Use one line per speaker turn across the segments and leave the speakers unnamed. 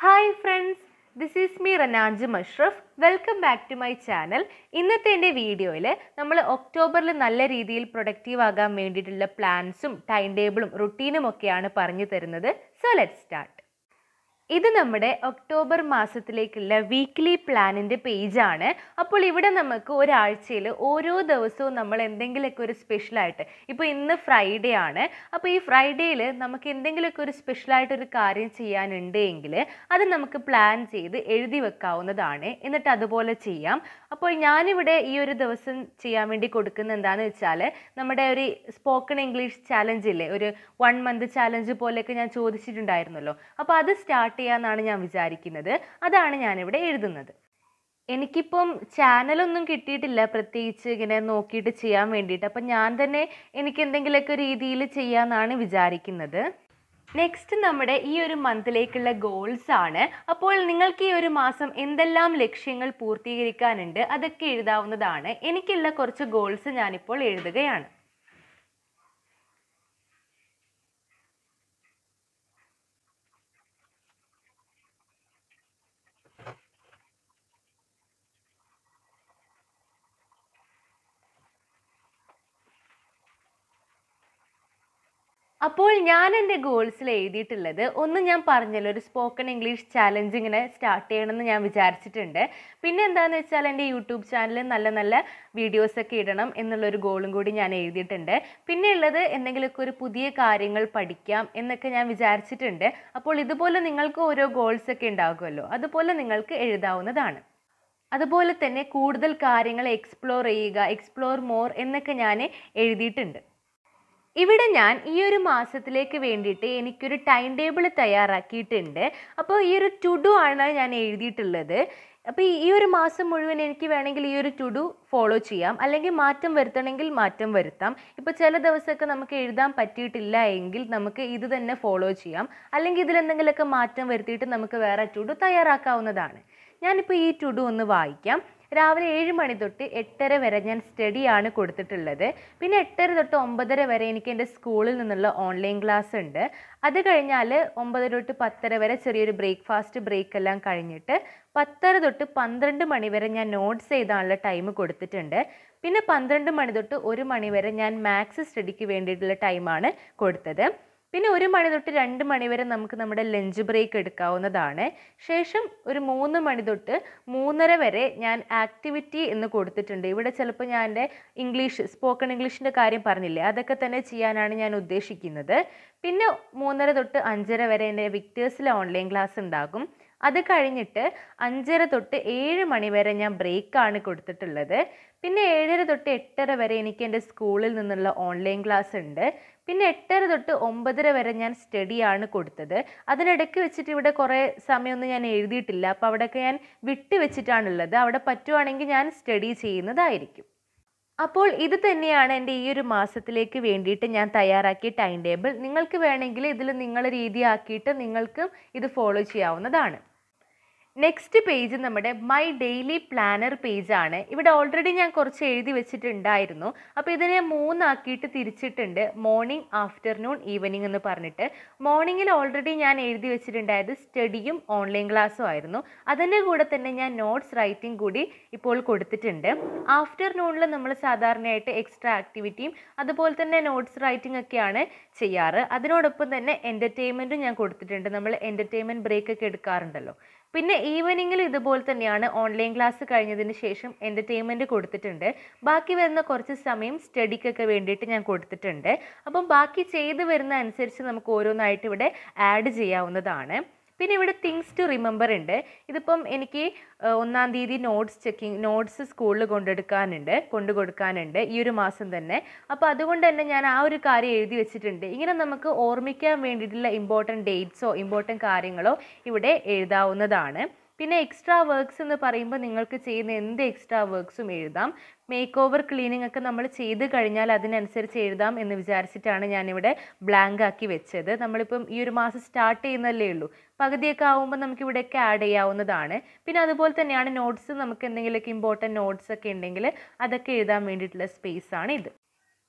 hi friends this is me Ranaj Musharraf welcome back to my channel ഇന്നത്തെ എൻ്റെ വീഡിയോയിൽ നമ്മൾ ഒക്ടോബറിൽ നല്ല രീതിയിൽ പ്രൊഡക്റ്റീവ് ആകാൻ വേണ്ടിയിട്ടുള്ള പ്ലാൻസും ടൈം ടേബിളും റുട്ടീനും ഒക്കെയാണ് പറഞ്ഞു തരുന്നത് സോ ലെറ്റ് സ്റ്റാർട്ട് ഇത് നമ്മുടെ ഒക്ടോബർ മാസത്തിലേക്കുള്ള വീക്ക്ലി പ്ലാനിൻ്റെ പേജാണ് അപ്പോൾ ഇവിടെ നമുക്ക് ഒരാഴ്ചയിൽ ഓരോ ദിവസവും നമ്മൾ എന്തെങ്കിലുമൊക്കെ ഒരു സ്പെഷ്യലായിട്ട് ഇപ്പോൾ ഇന്ന് ഫ്രൈഡേ ആണ് അപ്പോൾ ഈ ഫ്രൈഡേയിൽ നമുക്ക് എന്തെങ്കിലുമൊക്കെ ഒരു സ്പെഷ്യലായിട്ടൊരു കാര്യം ചെയ്യാനുണ്ട് എങ്കിൽ അത് നമുക്ക് പ്ലാൻ ചെയ്ത് എഴുതി വെക്കാവുന്നതാണ് എന്നിട്ട് അതുപോലെ ചെയ്യാം അപ്പോൾ ഞാനിവിടെ ഈ ഒരു ദിവസം ചെയ്യാൻ വേണ്ടി കൊടുക്കുന്ന എന്താണെന്ന് വെച്ചാൽ നമ്മുടെ ഒരു സ്പോക്കൺ ഇംഗ്ലീഷ് ചാലഞ്ച് ഇല്ലേ ഒരു വൺ മന്ത് ചാലഞ്ച് പോലെയൊക്കെ ഞാൻ ചോദിച്ചിട്ടുണ്ടായിരുന്നല്ലോ അപ്പോൾ അത് സ്റ്റാർട്ട് ചെയ്യാമെന്നാണ് ഞാൻ വിചാരിക്കുന്നത് അതാണ് ഞാനിവിടെ എഴുതുന്നത് എനിക്കിപ്പം ചാനലൊന്നും കിട്ടിയിട്ടില്ല പ്രത്യേകിച്ച് ഇങ്ങനെ നോക്കിയിട്ട് ചെയ്യാൻ വേണ്ടിയിട്ട് അപ്പം ഞാൻ തന്നെ എനിക്ക് എന്തെങ്കിലുമൊക്കെ രീതിയിൽ ചെയ്യാമെന്നാണ് വിചാരിക്കുന്നത് നെക്സ്റ്റ് നമ്മുടെ ഈ ഒരു മന്തിലേക്കുള്ള ഗോൾസ് ആണ് അപ്പോൾ നിങ്ങൾക്ക് ഈ ഒരു മാസം എന്തെല്ലാം ലക്ഷ്യങ്ങൾ പൂർത്തീകരിക്കാനുണ്ട് അതൊക്കെ എഴുതാവുന്നതാണ് എനിക്കുള്ള കുറച്ച് ഗോൾസ് ഞാനിപ്പോൾ എഴുതുകയാണ് അപ്പോൾ ഞാൻ എൻ്റെ ഗോൾസിൽ എഴുതിയിട്ടുള്ളത് ഒന്ന് ഞാൻ പറഞ്ഞല്ലോ ഒരു സ്പോക്കൺ ഇംഗ്ലീഷ് ചാലഞ്ച് ഇങ്ങനെ സ്റ്റാർട്ട് ചെയ്യണമെന്ന് ഞാൻ വിചാരിച്ചിട്ടുണ്ട് പിന്നെ എന്താണെന്ന് വെച്ചാൽ എൻ്റെ യൂട്യൂബ് ചാനലിൽ നല്ല നല്ല വീഡിയോസൊക്കെ ഇടണം എന്നുള്ളൊരു ഗോളും കൂടി ഞാൻ എഴുതിയിട്ടുണ്ട് പിന്നെ ഉള്ളത് എന്തെങ്കിലുമൊക്കെ ഒരു പുതിയ കാര്യങ്ങൾ പഠിക്കാം എന്നൊക്കെ ഞാൻ വിചാരിച്ചിട്ടുണ്ട് അപ്പോൾ ഇതുപോലെ നിങ്ങൾക്ക് ഓരോ ഗോൾസ് ഒക്കെ ഉണ്ടാകുമല്ലോ അതുപോലെ നിങ്ങൾക്ക് എഴുതാവുന്നതാണ് അതുപോലെ തന്നെ കൂടുതൽ കാര്യങ്ങൾ എക്സ്പ്ലോർ ചെയ്യുക എക്സ്പ്ലോർ മോർ എന്നൊക്കെ ഞാൻ എഴുതിയിട്ടുണ്ട് ഇവിടെ ഞാൻ ഈ ഒരു മാസത്തിലേക്ക് വേണ്ടിയിട്ട് എനിക്കൊരു ടൈം ടേബിൾ തയ്യാറാക്കിയിട്ടുണ്ട് അപ്പോൾ ഈ ഒരു ടു ഡു ആണ് ഞാൻ എഴുതിയിട്ടുള്ളത് അപ്പോൾ ഈ ഒരു മാസം മുഴുവൻ എനിക്ക് വേണമെങ്കിൽ ഈ ഒരു ടു ഡു ഫോളോ ചെയ്യാം അല്ലെങ്കിൽ മാറ്റം വരുത്തണമെങ്കിൽ മാറ്റം വരുത്താം ഇപ്പോൾ ചില ദിവസമൊക്കെ നമുക്ക് എഴുതാൻ പറ്റിയിട്ടില്ല എങ്കിൽ നമുക്ക് ഇത് തന്നെ ഫോളോ ചെയ്യാം അല്ലെങ്കിൽ ഇതിൽ എന്തെങ്കിലുമൊക്കെ മാറ്റം വരുത്തിയിട്ട് നമുക്ക് വേറെ ടു ഡു തയ്യാറാക്കാവുന്നതാണ് ഞാനിപ്പോൾ ഈ ടു ഡു ഒന്ന് വായിക്കാം രാവിലെ ഏഴ് മണി തൊട്ട് എട്ടര വരെ ഞാൻ സ്റ്റഡിയാണ് കൊടുത്തിട്ടുള്ളത് പിന്നെ എട്ടര തൊട്ട് ഒമ്പതര വരെ എനിക്ക് എൻ്റെ സ്കൂളിൽ നിന്നുള്ള ഓൺലൈൻ ക്ലാസ് ഉണ്ട് അത് കഴിഞ്ഞാൽ ഒമ്പതര തൊട്ട് പത്തര വരെ ചെറിയൊരു ബ്രേക്ക്ഫാസ്റ്റ് ബ്രേക്ക് എല്ലാം കഴിഞ്ഞിട്ട് പത്തര തൊട്ട് പന്ത്രണ്ട് മണി വരെ ഞാൻ നോട്ട്സ് എഴുതാനുള്ള ടൈം കൊടുത്തിട്ടുണ്ട് പിന്നെ പന്ത്രണ്ട് മണി തൊട്ട് ഒരു മണി വരെ ഞാൻ മാത്സ് സ്റ്റഡിക്ക് വേണ്ടിയിട്ടുള്ള ടൈമാണ് കൊടുത്തത് പിന്നെ ഒരു മണി തൊട്ട് രണ്ട് മണി വരെ നമുക്ക് നമ്മുടെ ലഞ്ച് ബ്രേക്ക് എടുക്കാവുന്നതാണ് ശേഷം ഒരു മൂന്ന് മണി തൊട്ട് മൂന്നര വരെ ഞാൻ ആക്ടിവിറ്റി എന്ന് കൊടുത്തിട്ടുണ്ട് ഇവിടെ ചിലപ്പോൾ ഞാൻ എൻ്റെ ഇംഗ്ലീഷ് സ്പോക്കൺ ഇംഗ്ലീഷിൻ്റെ കാര്യം പറഞ്ഞില്ലേ അതൊക്കെ തന്നെ ചെയ്യാനാണ് ഞാൻ ഉദ്ദേശിക്കുന്നത് പിന്നെ മൂന്നര തൊട്ട് അഞ്ചര വരെ എൻ്റെ വിക്ടേഴ്സിലെ ഓൺലൈൻ ക്ലാസ് ഉണ്ടാകും അത് കഴിഞ്ഞിട്ട് അഞ്ചര തൊട്ട് ഏഴ് മണി വരെ ഞാൻ ബ്രേക്കാണ് കൊടുത്തിട്ടുള്ളത് പിന്നെ ഏഴര തൊട്ട് എട്ടര വരെ എനിക്ക് എൻ്റെ സ്കൂളിൽ നിന്നുള്ള ഓൺലൈൻ ക്ലാസ് ഉണ്ട് പിന്നെ എട്ടര തൊട്ട് ഒമ്പതര വരെ ഞാൻ സ്റ്റഡിയാണ് കൊടുത്തത് അതിനിടയ്ക്ക് വെച്ചിട്ട് ഇവിടെ കുറേ സമയമൊന്നും ഞാൻ എഴുതിയിട്ടില്ല അപ്പോൾ അവിടെയൊക്കെ ഞാൻ വിട്ട് വെച്ചിട്ടാണുള്ളത് അവിടെ പറ്റുവാണെങ്കിൽ ഞാൻ സ്റ്റഡി ചെയ്യുന്നതായിരിക്കും അപ്പോൾ ഇത് തന്നെയാണ് എൻ്റെ ഈ ഒരു മാസത്തിലേക്ക് വേണ്ടിയിട്ട് ഞാൻ തയ്യാറാക്കിയ ടൈം ടേബിൾ നിങ്ങൾക്ക് വേണമെങ്കിൽ ഇതിൽ നിങ്ങൾ രീതിയാക്കിയിട്ട് നിങ്ങൾക്കും ഇത് ഫോളോ ചെയ്യാവുന്നതാണ് നെക്സ്റ്റ് പേജ് നമ്മുടെ മൈ ഡെയിലി പ്ലാനർ പേജാണ് ഇവിടെ ഓൾറെഡി ഞാൻ കുറച്ച് എഴുതി വെച്ചിട്ടുണ്ടായിരുന്നു അപ്പോൾ ഇതിനെ മൂന്നാക്കിയിട്ട് തിരിച്ചിട്ടുണ്ട് മോർണിംഗ് ആഫ്റ്റർനൂൺ ഈവനിങ് എന്ന് പറഞ്ഞിട്ട് മോർണിംഗിൽ ഓൾറെഡി ഞാൻ എഴുതി വെച്ചിട്ടുണ്ടായത് സ്റ്റഡിയും ഓൺലൈൻ ക്ലാസ്സും ആയിരുന്നു അതിൻ്റെ കൂടെ തന്നെ ഞാൻ നോട്ട്സ് റൈറ്റിംഗ് കൂടി ഇപ്പോൾ കൊടുത്തിട്ടുണ്ട് ആഫ്റ്റർനൂണിൽ നമ്മൾ സാധാരണയായിട്ട് എക്സ്ട്രാ ആക്ടിവിറ്റിയും അതുപോലെ തന്നെ നോട്ട്സ് റൈറ്റിംഗ് ഒക്കെയാണ് ചെയ്യാറ് അതിനോടൊപ്പം തന്നെ എൻ്റർടൈൻമെൻറ്റും ഞാൻ കൊടുത്തിട്ടുണ്ട് നമ്മൾ എൻ്റർടൈൻമെൻറ്റ് ബ്രേക്ക് ഒക്കെ എടുക്കാറുണ്ടല്ലോ പിന്നെ ഈവനിങ്ങിൽ ഇതുപോലെ തന്നെയാണ് ഓൺലൈൻ ക്ലാസ് കഴിഞ്ഞതിന് ശേഷം എൻ്റർടൈൻമെൻറ്റ് കൊടുത്തിട്ടുണ്ട് ബാക്കി വരുന്ന കുറച്ച് സമയം സ്റ്റഡിക്കൊക്കെ വേണ്ടിയിട്ട് ഞാൻ കൊടുത്തിട്ടുണ്ട് അപ്പം ബാക്കി ചെയ്തു വരുന്ന അനുസരിച്ച് നമുക്ക് ഓരോന്നായിട്ട് ഇവിടെ ആഡ് ചെയ്യാവുന്നതാണ് പിന്നെ ഇവിടെ തിങ്സ് ടു റിമെമ്പർ ഉണ്ട് ഇതിപ്പം എനിക്ക് ഒന്നാം തീയതി നോട്ട്സ് ചെക്കിങ് നോട്ട്സ് സ്കൂളിൽ കൊണ്ടെടുക്കാനുണ്ട് കൊണ്ടു കൊടുക്കാനുണ്ട് ഈ ഒരു മാസം തന്നെ അപ്പോൾ അതുകൊണ്ട് തന്നെ ഞാൻ ആ ഒരു കാര്യം എഴുതി വെച്ചിട്ടുണ്ട് ഇങ്ങനെ നമുക്ക് ഓർമ്മിക്കാൻ വേണ്ടിയിട്ടുള്ള ഇമ്പോർട്ടൻറ്റ് ഡേറ്റ്സോ ഇമ്പോർട്ടൻറ്റ് കാര്യങ്ങളോ ഇവിടെ എഴുതാവുന്നതാണ് പിന്നെ എക്സ്ട്രാ വർക്ക്സ് എന്ന് പറയുമ്പോൾ നിങ്ങൾക്ക് ചെയ്യുന്ന എന്ത് എക്സ്ട്രാ വർക്ക്സും എഴുതാം മേക്ക് ഓവർ ക്ലീനിങ് ഒക്കെ നമ്മൾ ചെയ്ത് കഴിഞ്ഞാൽ അതിനനുസരിച്ച് എഴുതാം എന്ന് വിചാരിച്ചിട്ടാണ് ഞാനിവിടെ ബ്ലാങ്ക് ആക്കി വെച്ചത് നമ്മളിപ്പം ഈ ഒരു മാസം സ്റ്റാർട്ട് ചെയ്യുന്നല്ലേ ഉള്ളൂ പകുതിയൊക്കെ ആകുമ്പോൾ നമുക്ക് ഇവിടെയൊക്കെ ആഡ് ചെയ്യാവുന്നതാണ് പിന്നെ അതുപോലെ തന്നെയാണ് നോട്ട്സ് നമുക്ക് എന്തെങ്കിലുമൊക്കെ ഇമ്പോർട്ടൻറ്റ് നോട്ട്സ് ഒക്കെ ഉണ്ടെങ്കിൽ അതൊക്കെ എഴുതാൻ വേണ്ടിയിട്ടുള്ള സ്പേസ് ആണ് ഇത്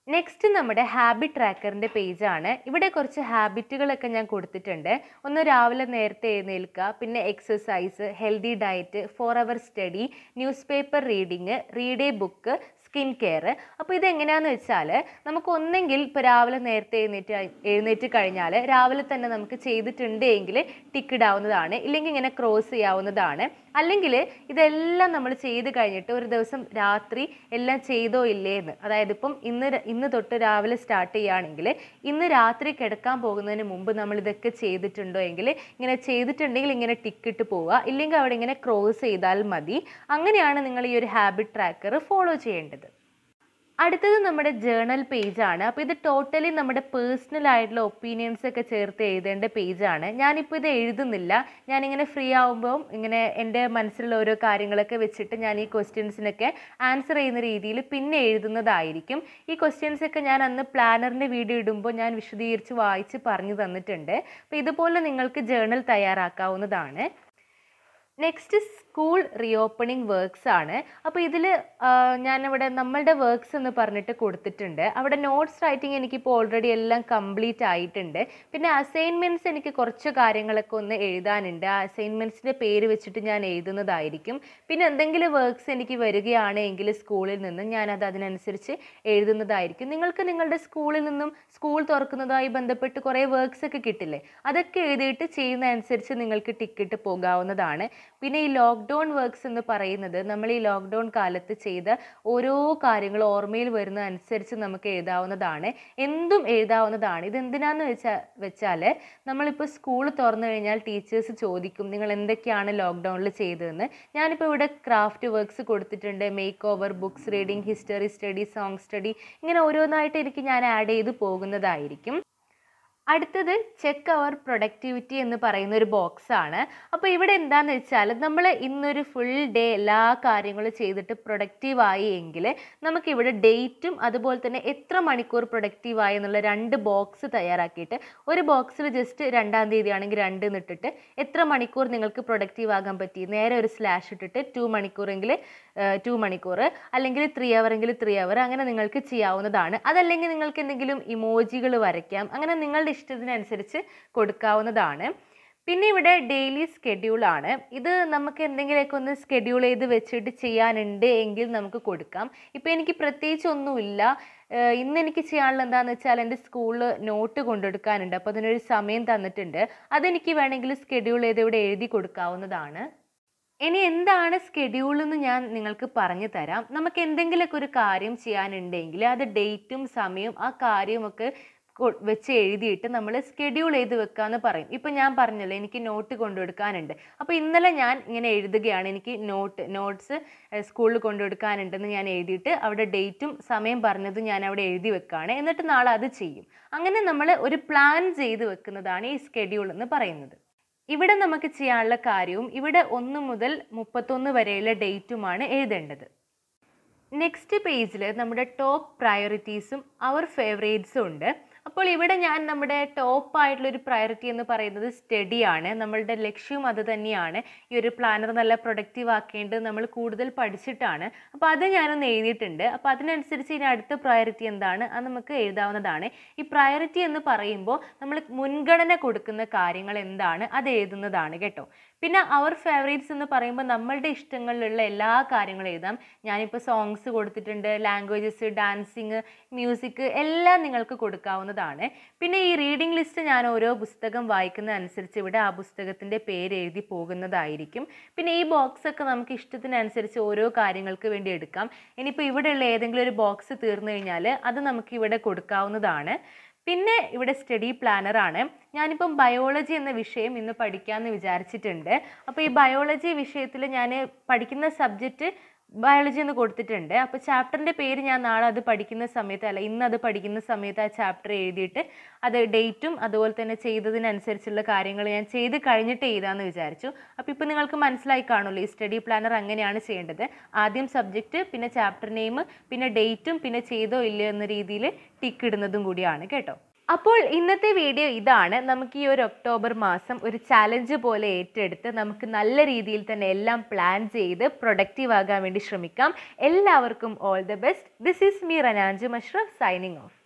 നെക്സ്റ്റ് നമ്മുടെ ഹാബിറ്റ് ട്രാക്കറിൻ്റെ പേജാണ് ഇവിടെ കുറച്ച് ഹാബിറ്റുകളൊക്കെ ഞാൻ കൊടുത്തിട്ടുണ്ട് ഒന്ന് രാവിലെ നേരത്തെ എഴുന്നേൽക്കുക പിന്നെ exercise healthy diet four hour study newspaper reading read a book skin care അപ്പോൾ ഇതെങ്ങനെയാണെന്ന് വെച്ചാൽ നമുക്ക് ഒന്നെങ്കിൽ ഇപ്പോൾ രാവിലെ നേരത്തെ എഴുന്നേറ്റ് എഴുന്നേറ്റ് കഴിഞ്ഞാൽ രാവിലെ തന്നെ നമുക്ക് ചെയ്തിട്ടുണ്ട് എങ്കിൽ ടിക്ക് ഇടാവുന്നതാണ് ഇല്ലെങ്കിൽ ഇങ്ങനെ ക്രോസ് ചെയ്യാവുന്നതാണ് അല്ലെങ്കിൽ ഇതെല്ലാം നമ്മൾ ചെയ്ത് കഴിഞ്ഞിട്ട് ഒരു ദിവസം രാത്രി എല്ലാം ചെയ്തോ ഇല്ലേ എന്ന് അതായത് ഇപ്പം ഇന്ന് ര- ഇന്ന് തൊട്ട് രാവിലെ സ്റ്റാർട്ട് ചെയ്യുകയാണെങ്കിൽ ഇന്ന് രാത്രി കിടക്കാൻ പോകുന്നതിന് മുമ്പ് നമ്മൾ ഇതൊക്കെ ചെയ്തിട്ടുണ്ടോ എങ്കിൽ ഇങ്ങനെ ചെയ്തിട്ടുണ്ടെങ്കിൽ ഇങ്ങനെ ടിക്കിട്ട് പോവുക ഇല്ലെങ്കിൽ അവിടെ ഇങ്ങനെ ക്രോസ് ചെയ്താൽ മതി അങ്ങനെയാണ് നിങ്ങൾ ഈ ഒരു ഹാബിറ്റ് ട്രാക്കർ ഫോളോ ചെയ്യേണ്ടത് അടുത്തത് നമ്മുടെ ജേണൽ പേജാണ് അപ്പോൾ ഇത് ടോട്ടലി നമ്മുടെ പേഴ്സണൽ ആയിട്ടുള്ള ഒപ്പീനിയൻസ് ഒക്കെ ചേർത്ത് എഴുതേണ്ട പേജാണ് ഞാനിപ്പോൾ ഇത് എഴുതുന്നില്ല ഞാനിങ്ങനെ ഫ്രീ ആകുമ്പോൾ ഇങ്ങനെ എൻ്റെ മനസ്സിലുള്ള ഓരോ കാര്യങ്ങളൊക്കെ വെച്ചിട്ട് ഞാൻ ഈ ക്വസ്റ്റ്യൻസിനൊക്കെ ആൻസർ ചെയ്യുന്ന രീതിയിൽ പിന്നെ എഴുതുന്നതായിരിക്കും ഈ ക്വസ്റ്റ്യൻസ് ഒക്കെ ഞാൻ അന്ന് പ്ലാനറിൻ്റെ വീഡിയോ ഇടുമ്പോൾ ഞാൻ വിശദീകരിച്ച് വായിച്ച് പറഞ്ഞു തന്നിട്ടുണ്ട് അപ്പോൾ ഇതുപോലെ നിങ്ങൾക്ക് ജേണൽ തയ്യാറാക്കാവുന്നതാണ് നെക്സ്റ്റ് സ്കൂൾ റീഓപ്പണിംഗ് വർക്ക്സ് ആണ് അപ്പോൾ ഇതിൽ ഞാനിവിടെ നമ്മളുടെ വർക്ക്സ് എന്ന് പറഞ്ഞിട്ട് കൊടുത്തിട്ടുണ്ട് അവിടെ നോട്ട്സ് റൈറ്റിംഗ് എനിക്കിപ്പോൾ ഓൾറെഡി എല്ലാം കംപ്ലീറ്റ് ആയിട്ടുണ്ട് പിന്നെ അസൈൻമെൻറ്റ്സ് എനിക്ക് കുറച്ച് കാര്യങ്ങളൊക്കെ ഒന്ന് എഴുതാനുണ്ട് ആ അസൈൻമെൻറ്റ്സിൻ്റെ പേര് വെച്ചിട്ട് ഞാൻ എഴുതുന്നതായിരിക്കും പിന്നെ എന്തെങ്കിലും വർക്ക്സ് എനിക്ക് വരികയാണ് എങ്കിൽ സ്കൂളിൽ നിന്ന് ഞാനത് അതിനനുസരിച്ച് എഴുതുന്നതായിരിക്കും നിങ്ങൾക്ക് നിങ്ങളുടെ സ്കൂളിൽ നിന്നും സ്കൂൾ തുറക്കുന്നതുമായി ബന്ധപ്പെട്ട് കുറേ വർക്ക്സ് ഒക്കെ കിട്ടില്ലേ അതൊക്കെ എഴുതിയിട്ട് ചെയ്യുന്നതനുസരിച്ച് നിങ്ങൾക്ക് ടിക്കറ്റ് പോകാവുന്നതാണ് പിന്നെ ഈ ലോക്ക്ഡൗൺ വർക്ക്സ് എന്ന് പറയുന്നത് നമ്മൾ ഈ ലോക്ക്ഡൗൺ കാലത്ത് ചെയ്ത ഓരോ കാര്യങ്ങളും ഓർമ്മയിൽ വരുന്ന അനുസരിച്ച് നമുക്ക് എഴുതാവുന്നതാണ് എന്തും എഴുതാവുന്നതാണ് ഇത് എന്തിനാന്ന് വെച്ചാൽ വെച്ചാൽ നമ്മളിപ്പോൾ സ്കൂൾ തുറന്നു കഴിഞ്ഞാൽ ടീച്ചേഴ്സ് ചോദിക്കും നിങ്ങൾ എന്തൊക്കെയാണ് ലോക്ക്ഡൗണിൽ ചെയ്തതെന്ന് ഞാനിപ്പോൾ ഇവിടെ ക്രാഫ്റ്റ് വർക്ക്സ് കൊടുത്തിട്ടുണ്ട് makeover books reading history study song study ഇങ്ങനെ ഓരോന്നായിട്ട് എനിക്ക് ഞാൻ ആഡ് ചെയ്ത് പോകുന്നതായിരിക്കും അടുത്തത് ചെക്ക് അവർ പ്രൊഡക്ടിവിറ്റി എന്ന് പറയുന്ന ഒരു ബോക്സ് ആണ് അപ്പോൾ ഇവിടെ എന്താന്ന് വെച്ചാൽ നമ്മൾ ഇന്നൊരു ഫുൾ ഡേ എല്ലാ കാര്യങ്ങളും ചെയ്തിട്ട് പ്രൊഡക്റ്റീവ് ആയി എങ്കിൽ നമുക്കിവിടെ ഡേറ്റും അതുപോലെ തന്നെ എത്ര മണിക്കൂർ പ്രൊഡക്റ്റീവ് ആയി എന്നുള്ള രണ്ട് ബോക്സ് തയ്യാറാക്കിയിട്ട് ഒരു ബോക്സിൽ ജസ്റ്റ് രണ്ടാം തീയതി ആണെങ്കിൽ രണ്ട് എന്നിട്ടിട്ട് എത്ര മണിക്കൂർ നിങ്ങൾക്ക് പ്രൊഡക്റ്റീവ് ആകാൻ പറ്റി നേരെ ഒരു സ്ലാഷ് ഇട്ടിട്ട് ടു മണിക്കൂറെങ്കിൽ ടു മണിക്കൂർ അല്ലെങ്കിൽ ത്രീ അവർ എങ്കിൽ ത്രീ അവർ അങ്ങനെ നിങ്ങൾക്ക് ചെയ്യാവുന്നതാണ് അതല്ലെങ്കിൽ നിങ്ങൾക്ക് എന്തെങ്കിലും ഇമോജികൾ വരയ്ക്കാം അങ്ങനെ നിങ്ങളുടെ ഇഷ്ടത്തിനനുസരിച്ച് കൊടുക്കാവുന്നതാണ് പിന്നെ ഇവിടെ ഡെയിലി സ്കെഡ്യൂളാണ് ഇത് നമുക്ക് എന്തെങ്കിലുമൊക്കെ ഒന്ന് സ്കെഡ്യൂൾ ചെയ്ത് വെച്ചിട്ട് ചെയ്യാനുണ്ട് എങ്കിൽ നമുക്ക് കൊടുക്കാം ഇപ്പോൾ എനിക്ക് പ്രത്യേകിച്ച് ഒന്നുമില്ല ഏഹ് ഇന്ന് എനിക്ക് ചെയ്യാനുള്ള എന്താണെന്ന് വെച്ചാൽ എൻ്റെ സ്കൂളിൽ നോട്ട് കൊണ്ടെടുക്കാനുണ്ട് അപ്പോൾ അതിനൊരു സമയം തന്നിട്ടുണ്ട് അതെനിക്ക് വേണമെങ്കിൽ സ്കെഡ്യൂൾ ചെയ്ത് ഇവിടെ എഴുതി കൊടുക്കാവുന്നതാണ് ഇനി എന്താണ് സ്കെഡ്യൂൾ എന്ന് ഞാൻ നിങ്ങൾക്ക് പറഞ്ഞു തരാം നമുക്ക് എന്തെങ്കിലുമൊക്കെ ഒരു കാര്യം ചെയ്യാനുണ്ടെങ്കിൽ അത് ഡേറ്റും സമയവും ആ കാര്യമൊക്കെ കൊ- വെച്ച് എഴുതിയിട്ട് നമ്മൾ സ്കെഡ്യൂൾ ചെയ്ത് വെക്കാന്ന് പറയും ഇപ്പം ഞാൻ പറഞ്ഞല്ലോ എനിക്ക് നോട്ട് കൊണ്ടുകൊടുക്കാനുണ്ട് അപ്പോൾ ഇന്നലെ ഞാൻ ഇങ്ങനെ എഴുതുകയാണ് എനിക്ക് നോട്ട് നോട്ട്സ് സ്കൂളിൽ കൊണ്ടുകൊടുക്കാനുണ്ടെന്ന് ഞാൻ എഴുതിയിട്ട് അവിടെ ഡേറ്റും സമയം പറഞ്ഞതും ഞാൻ അവിടെ എഴുതി വെക്കുകയാണ് എന്നിട്ട് നാളെ അത് ചെയ്യും അങ്ങനെ നമ്മൾ ഒരു പ്ലാൻ ചെയ്ത് വെക്കുന്നതാണ് ഈ സ്കെഡ്യൂൾ എന്ന് പറയുന്നത് ഇവിടെ നമുക്ക് ചെയ്യാനുള്ള കാര്യവും ഇവിടെ ഒന്ന് മുതൽ മുപ്പത്തൊന്ന് വരെയുള്ള ഡേറ്റുമാണ് എഴുതേണ്ടത് നെക്സ്റ്റ് പേജിൽ നമ്മുടെ ടോപ്പ് പ്രയോറിറ്റീസും അവർ ഫേവറേറ്റ്സും ഉണ്ട് അപ്പോൾ ഇവിടെ ഞാൻ നമ്മുടെ ടോപ്പ് ആയിട്ടുള്ള ഒരു പ്രയോറിറ്റി എന്ന് പറയുന്നത് സ്റ്റഡിയാണ് നമ്മളുടെ ലക്ഷ്യവും അത് തന്നെയാണ് ഈ ഒരു പ്ലാനർ നല്ല പ്രൊഡക്റ്റീവ് ആക്കേണ്ടത് നമ്മൾ കൂടുതൽ പഠിച്ചിട്ടാണ് അപ്പോൾ അത് ഞാനൊന്ന് എഴുതിയിട്ടുണ്ട് അപ്പോൾ അതിനനുസരിച്ച് ഇനി അടുത്ത പ്രയോറിറ്റി എന്താണ് അത് നമുക്ക് എഴുതാവുന്നതാണ് ഈ പ്രയോറിറ്റി എന്ന് പറയുമ്പോൾ നമ്മൾ മുൻഗണന കൊടുക്കുന്ന കാര്യങ്ങൾ എന്താണ് അത് എഴുതുന്നതാണ് കേട്ടോ പിന്നെ അവർ ഫേവറേറ്റ്സ് എന്ന് പറയുമ്പോൾ നമ്മളുടെ ഇഷ്ടങ്ങളിലുള്ള എല്ലാ കാര്യങ്ങളും എഴുതാം ഞാനിപ്പോൾ സോങ്സ് കൊടുത്തിട്ടുണ്ട് ലാംഗ്വേജസ് ഡാൻസിങ് മ്യൂസിക് എല്ലാം നിങ്ങൾക്ക് കൊടുക്കാവുന്നതാണ് പിന്നെ ഈ റീഡിംഗ് ലിസ്റ്റ് ഞാൻ ഓരോ പുസ്തകം വായിക്കുന്ന അനുസരിച്ച് ഇവിടെ ആ പുസ്തകത്തിൻ്റെ പേര് എഴുതി പോകുന്നതായിരിക്കും പിന്നെ ഈ ബോക്സ് ഒക്കെ നമുക്ക് ഇഷ്ടത്തിനനുസരിച്ച് ഓരോ കാര്യങ്ങൾക്ക് വേണ്ടി എടുക്കാം ഇനിയിപ്പോൾ ഇവിടെയുള്ള ഏതെങ്കിലും ഒരു ബോക്സ് തീർന്നു കഴിഞ്ഞാൽ അത് നമുക്ക് ഇവിടെ കൊടുക്കാവുന്നതാണ് പിന്നെ ഇവിടെ സ്റ്റഡി പ്ലാനർ ആണ് ഞാനിപ്പം ബയോളജി എന്ന വിഷയം ഇന്ന് പഠിക്കാമെന്ന് വിചാരിച്ചിട്ടുണ്ട് അപ്പോൾ ഈ ബയോളജി വിഷയത്തിൽ ഞാൻ പഠിക്കുന്ന സബ്ജക്റ്റ് ബയോളജി എന്ന് കൊടുത്തിട്ടുണ്ട് അപ്പോൾ ചാപ്റ്ററിൻ്റെ പേര് ഞാൻ നാളെ അത് പഠിക്കുന്ന സമയത്ത് അല്ല ഇന്ന് അത് പഠിക്കുന്ന സമയത്ത് ആ ചാപ്റ്റർ എഴുതിയിട്ട് അത് ഡേറ്റും അതുപോലെ തന്നെ ചെയ്തതിനനുസരിച്ചുള്ള കാര്യങ്ങൾ ഞാൻ ചെയ്ത് കഴിഞ്ഞിട്ട് എഴുതാമെന്ന് വിചാരിച്ചു അപ്പോൾ ഇപ്പോൾ നിങ്ങൾക്ക് മനസ്സിലായി കാണുമല്ലോ ഈ സ്റ്റഡി പ്ലാനർ അങ്ങനെയാണ് ചെയ്യേണ്ടത് ആദ്യം സബ്ജക്റ്റ് പിന്നെ ചാപ്റ്റർ നെയിം പിന്നെ ഡേറ്റും പിന്നെ ചെയ്തോ ഇല്ലയോ എന്ന രീതിയിൽ ടിക്ക് ഇടുന്നതും കൂടിയാണ് കേട്ടോ അപ്പോൾ ഇന്നത്തെ വീഡിയോ ഇതാണ് നമുക്ക് ഈ ഒരു ഒക്ടോബർ മാസം ഒരു ചാലഞ്ച് പോലെ ഏറ്റെടുത്ത് നമുക്ക് നല്ല രീതിയിൽ തന്നെ എല്ലാം പ്ലാൻ ചെയ്ത് പ്രൊഡക്റ്റീവ് ആകാൻ വേണ്ടി ശ്രമിക്കാം എല്ലാവർക്കും all the best this is me Ranaj Musharraf signing of